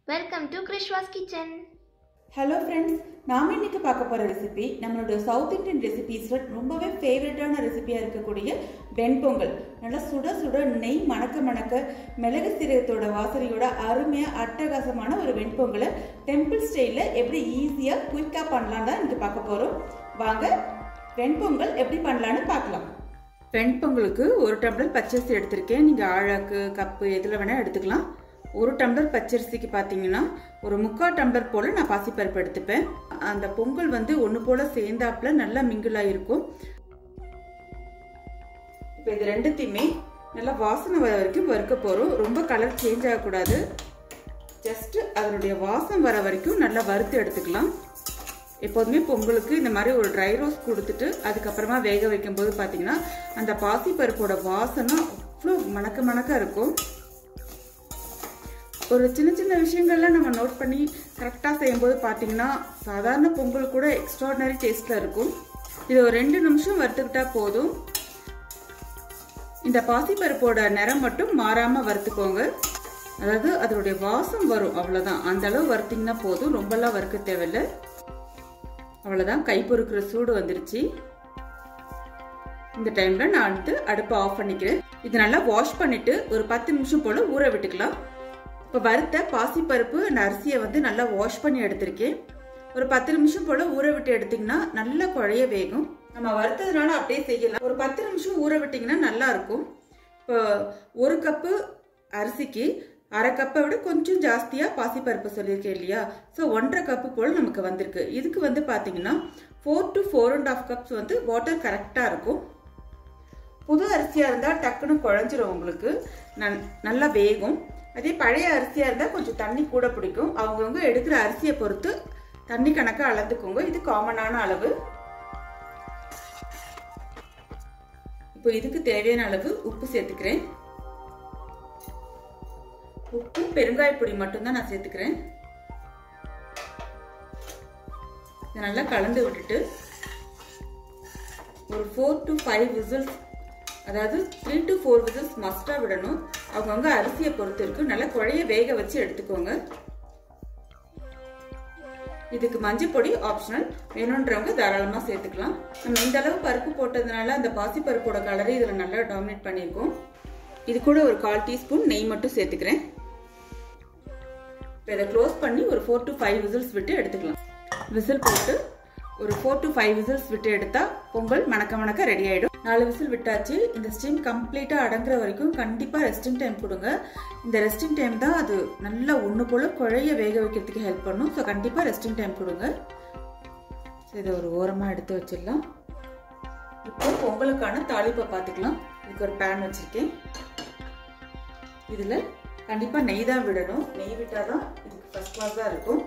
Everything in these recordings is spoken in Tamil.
Welcome to Krishva's kitchen hello friends நாம இன்னைக்கு பார்க்க போகிற ரெசிபி நம்மளோட சவுத் இந்தியன் ரெசிபீஸில் ரொம்பவே ஃபேவரட்டான ரெசிபியாக இருக்கக்கூடிய வெண்பொங்கல் நல்லா சுட சுட நெய் மணக்க மணக்க மிளகு சீரகத்தோட வாசனையோட அருமையாக அட்டகாசமான ஒரு வெண்பொங்கலை டெம்பிள் ஸ்டைலில் எப்படி ஈஸியாக குயிக்காக பண்ணலான்னு தான் இன்னைக்கு பார்க்க போகிறோம் வாங்க வெண்பொங்கல் எப்படி பண்ணலான்னு பார்க்கலாம் வெண்பொங்கலுக்கு ஒரு டம்ளர் பச்சரிசி எடுத்திருக்கேன் நீங்கள் ஆழாக்கு கப்பு எதில் வேணால் எடுத்துக்கலாம் ஒரு டம்ளர் பச்சரிசிக்கு பார்த்தீங்கன்னா ஒரு முக்கால் டம்ளர் போல் நான் பாசிப்பருப்பு எடுத்துப்பேன் அந்த பொங்கல் வந்து ஒன்று போல் சேர்ந்தாப்புல நல்லா மிங்கிளாக இருக்கும் இப்போ இது ரெண்டுத்தையுமே நல்லா வாசனை வர வரைக்கும் வறுக்க போகிறோம் ரொம்ப கலர் சேஞ்ச் ஆகக்கூடாது ஜஸ்ட் அதனுடைய வாசம் வர வரைக்கும் நல்லா வறுத்து எடுத்துக்கலாம் எப்போதுமே பொங்கலுக்கு இந்த மாதிரி ஒரு ட்ரை ரோஸ் கொடுத்துட்டு அதுக்கப்புறமா வேக வைக்கும்போது பார்த்தீங்கன்னா அந்த பாசிப்பருப்போட வாசனை அவ்வளோ மணக்க மணக்க இருக்கும் ஒரு சின்ன சின்ன விஷயங்கள்லாம் நம்ம நோட் பண்ணி கரெக்டாக செய்யும்போது பார்த்தீங்கன்னா சாதாரண பொங்கல் கூட எக்ஸ்ட்ராடினரி டேஸ்ட்டில் இருக்கும் இது ஒரு ரெண்டு நிமிஷம் வறுத்துக்கிட்டா போதும் இந்த பாசிப்பருப்போட நிறம் மட்டும் மாறாமல் வறுத்துக்கோங்க அதாவது அதனுடைய வாசம் வரும் அவ்வளோதான் அந்த அளவு வறுத்திங்கன்னா போதும் ரொம்பலாம் வறுக்க தேவையில்லை அவ்வளோதான் கை பொறுக்கிற சூடு வந்துருச்சு இந்த டைமில் நான் வந்து அடுப்பை ஆஃப் பண்ணிக்கிறேன் இது நல்லா வாஷ் பண்ணிட்டு ஒரு பத்து நிமிஷம் போல் ஊற விட்டுக்கலாம் இப்போ வறுத்த பாசிப்பருப்பு அந்த அரிசியை வந்து நல்லா வாஷ் பண்ணி எடுத்திருக்கேன் ஒரு பத்து நிமிஷம் போல் ஊற விட்டு எடுத்திங்கன்னா நல்லா குழைய வேகும் நம்ம வறுத்ததுனால அப்படியே செய்யலாம் ஒரு பத்து நிமிஷம் ஊற விட்டிங்கன்னா நல்லா இருக்கும் இப்போ ஒரு கப்பு அரிசிக்கு அரை கப்பை விட கொஞ்சம் ஜாஸ்தியாக பாசிப்பருப்பு சொல்லியிருக்கேன் இல்லையா ஸோ ஒன்றரை கப்பு போல் நமக்கு வந்திருக்கு இதுக்கு வந்து பார்த்தீங்கன்னா four to four and half cups வந்து வாட்டர் கரெக்டாக இருக்கும் புது அரிசியாக இருந்தால் டக்குன்னு குழஞ்சிரும் உங்களுக்கு நன் நல்லா வேகும் அதே பழைய அரிசியாக இருந்தால் கொஞ்சம் தண்ணி கூட பிடிக்கும் அவங்கவுங்க எடுக்கிற அரிசியை பொறுத்து தண்ணி கணக்காக அளந்துக்கோங்க இது காமனான அளவு இப்போ இதுக்கு தேவையான அளவு உப்பு சேர்த்துக்கிறேன் உப்பு பெருங்காய பொடி மட்டும்தான் நான் சேர்த்துக்கிறேன் இதை நல்லா கலந்து விட்டுட்டு ஒரு ஃபோர் டு ஃபைவ் விசில்ஸ் அதாவது த்ரீ டு ஃபோர் விசில்ஸ் மஸ்டாக விடணும் அவங்கவுங்க அரிசியை பொறுத்து இருக்கு நல்லா குழைய வேக வச்சு எடுத்துக்கோங்க இதுக்கு மஞ்சள் பொடி ஆப்ஷனல் வேணுன்றவங்க தாராளமாக சேர்த்துக்கலாம் நம்ம இந்த அளவு பருப்பு போட்டதுனால அந்த பாசி பருப்போட கலரை இதில் நல்லா டாமினேட் பண்ணியிருக்கோம் இது கூட ஒரு கால் டீஸ்பூன் நெய் மட்டும் சேர்த்துக்கிறேன் இப்போ இதை க்ளோஸ் பண்ணி ஒரு ஃபோர் டு ஃபைவ் விசில்ஸ் விட்டு எடுத்துக்கலாம் விசில் போட்டு ஒரு ஃபோர் டு ஃபைவ் விசில்ஸ் விட்டு எடுத்தால் பொங்கல் மணக்க மணக்க ரெடி ஆகிடும் நாலு விசில் விட்டாச்சு இந்த ஸ்டீம் கம்ப்ளீட்டாக அடங்குற வரைக்கும் கண்டிப்பாக ரெஸ்டிங் டைம் கொடுங்க இந்த ரெஸ்டிங் டைம் தான் அது நல்லா ஒன்று போல் குழைய வேக வைக்கிறதுக்கு ஹெல்ப் பண்ணும் ஸோ கண்டிப்பாக ரெஸ்டிங் டைம் கொடுங்க ஸோ இதை ஒரு ஓரமாக எடுத்து வச்சிடலாம் இப்போ பொங்கலுக்கான தாளிப்பை பார்த்துக்கலாம் இதுக்கு ஒரு பேன் வச்சுருக்கேன் இதில் கண்டிப்பாக நெய் தான் விடணும் நெய் விட்டால் தான் இதுக்கு ஃபஸ்ட் கிளாஸ் தான் இருக்கும்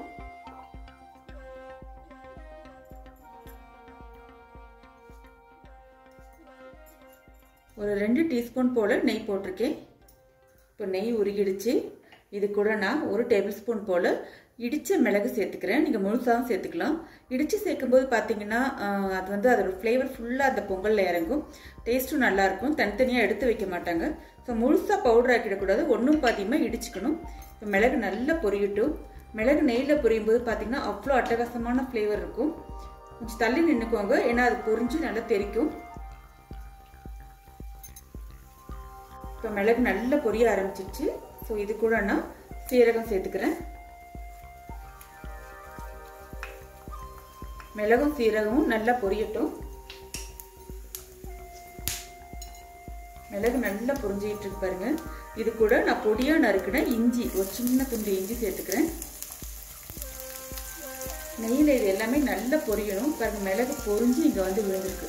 ஒரு ரெண்டு டீஸ்பூன் போல் நெய் போட்டிருக்கேன் இப்போ நெய் உருகிடுச்சு இது கூட நான் ஒரு டேபிள் ஸ்பூன் போல் இடித்த மிளகு சேர்த்துக்கிறேன் நீங்கள் முழுசாகவும் சேர்த்துக்கலாம் இடித்து சேர்க்கும்போது பார்த்தீங்கன்னா அது வந்து அதோட ஃப்ளேவர் ஃபுல்லாக அந்த பொங்கலில் இறங்கும் டேஸ்ட்டும் நல்லாயிருக்கும் தனித்தனியாக எடுத்து வைக்க மாட்டாங்க ஸோ முழுசாக பவுடர் ஆக்கிடக்கூடாது ஒன்றும் பாதியமாக இடிச்சுக்கணும் இப்போ மிளகு நல்லா பொரியட்டும் மிளகு நெய்யில் பொரியும் போது பார்த்தீங்கன்னா அவ்வளோ அட்டகாசமான ஃப்ளேவர் இருக்கும் கொஞ்சம் தள்ளி நின்றுக்கோங்க ஏன்னா அது பொரிஞ்சு நல்லா தெரிக்கும் இப்போ மிளகு நல்லா பொரிய ஆரம்பிச்சிருச்சு ஸோ இது கூட நான் சீரகம் சேர்த்துக்கிறேன் மிளகும் சீரகமும் நல்லா பொரியட்டும் மிளகு நல்லா பொரிஞ்சிக்கிட்டு இருக்கு பாருங்க இது கூட நான் பொடியா நறுக்கின இஞ்சி ஒரு சின்ன துண்டு இஞ்சி சேர்த்துக்கிறேன் நெய்யில் இது எல்லாமே நல்லா பொரியணும் பாருங்க மிளகு பொரிஞ்சு இங்கே வந்து விழுந்திருக்கு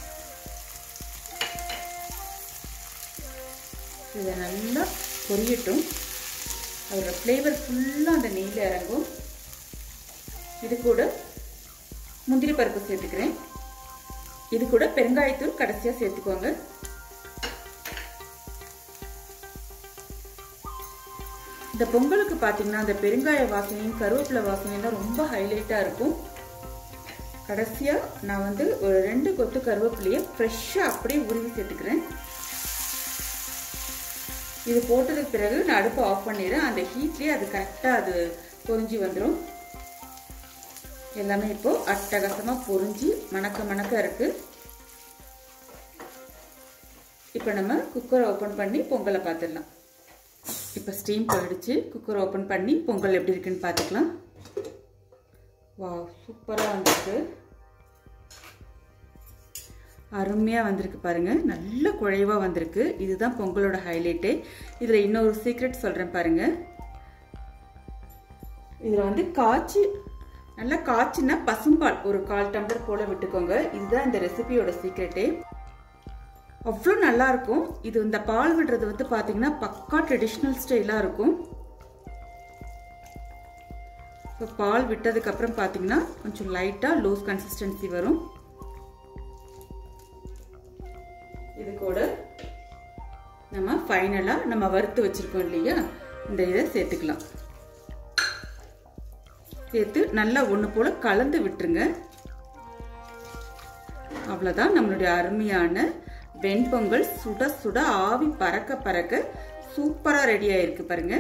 இதை நல்லா பொரியட்டும் அதோட ஃப்ளேவர் ஃபுல்லாக அந்த நெய்யில் இறங்கும் இது கூட முந்திரி பருப்பு சேர்த்துக்கிறேன் இது கூட பெருங்காயத்தூள் கடைசியாக சேர்த்துக்கோங்க இந்த பொங்கலுக்கு பார்த்தீங்கன்னா அந்த பெருங்காய வாசனையும் கருவேப்பிலை வாசனையும் தான் ரொம்ப ஹைலைட்டாக இருக்கும் கடைசியாக நான் வந்து ஒரு ரெண்டு கொத்து கருவேப்பிலையை ஃப்ரெஷ்ஷாக அப்படியே உருவி சேர்த்துக்கிறேன் இது போட்டதுக்கு பிறகு நான் அடுப்பை ஆஃப் பண்ணிடுறேன் அந்த ஹீட்லேயே அது கரெக்டாக அது பொரிஞ்சு வந்துடும் எல்லாமே இப்போ அட்டகாசமாக பொரிஞ்சு மணக்க மணக்க இருக்கு இப்போ நம்ம குக்கரை ஓப்பன் பண்ணி பொங்கலை பார்த்துடலாம் இப்போ ஸ்டீம் போயிடுச்சு குக்கர் ஓப்பன் பண்ணி பொங்கல் எப்படி இருக்குன்னு பார்த்துக்கலாம் வா சூப்பராக வந்திருக்கு அருமையாக வந்திருக்கு பாருங்க நல்ல குழைவாக வந்திருக்கு இதுதான் பொங்கலோட ஹைலைட்டு இதில் இன்னொரு சீக்ரெட் சொல்கிறேன் பாருங்க இதில் வந்து காய்ச்சி நல்லா காய்ச்சினா பசும்பால் ஒரு கால் டம்ளர் போல் விட்டுக்கோங்க இதுதான் இந்த ரெசிபியோட சீக்ரெட்டே அவ்வளோ நல்லா இருக்கும் இது இந்த பால் விடுறது வந்து பார்த்தீங்கன்னா பக்கா ட்ரெடிஷ்னல் ஸ்டைலாக இருக்கும் இப்போ பால் விட்டதுக்கு அப்புறம் பார்த்தீங்கன்னா கொஞ்சம் லைட்டாக லூஸ் கன்சிஸ்டன்சி வரும் இது கூட நம்ம ஃபைனலாக நம்ம வறுத்து வச்சுருக்கோம் இல்லையா இந்த இதை சேர்த்துக்கலாம் சேர்த்து நல்லா ஒன்று போல் கலந்து விட்டுருங்க அவ்வளோதான் நம்மளுடைய அருமையான வெண்பொங்கல் சுட சுட ஆவி பறக்க பறக்க சூப்பராக ரெடி ஆயிருக்கு பாருங்க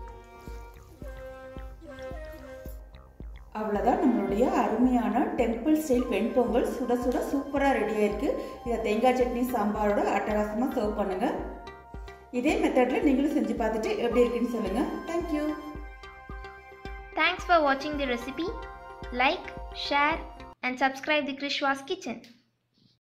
அவ்வளோதான் நம்மளுடைய அருமையான டெம்பிள் ஸ்டைல் வெண்பொங்கல் சுட சுட சூப்பராக ரெடி ஆயிருக்கு இதை தேங்காய் சட்னி சாம்பாரோட அட்டகாசமாக சர்வ் பண்ணுங்க இதே மெத்தடில் நீங்களும் செஞ்சு பார்த்துட்டு எப்படி இருக்குன்னு சொல்லுங்கள் thank you Thanks for watching the recipe. Like, share and subscribe the Krishwa's Kitchen.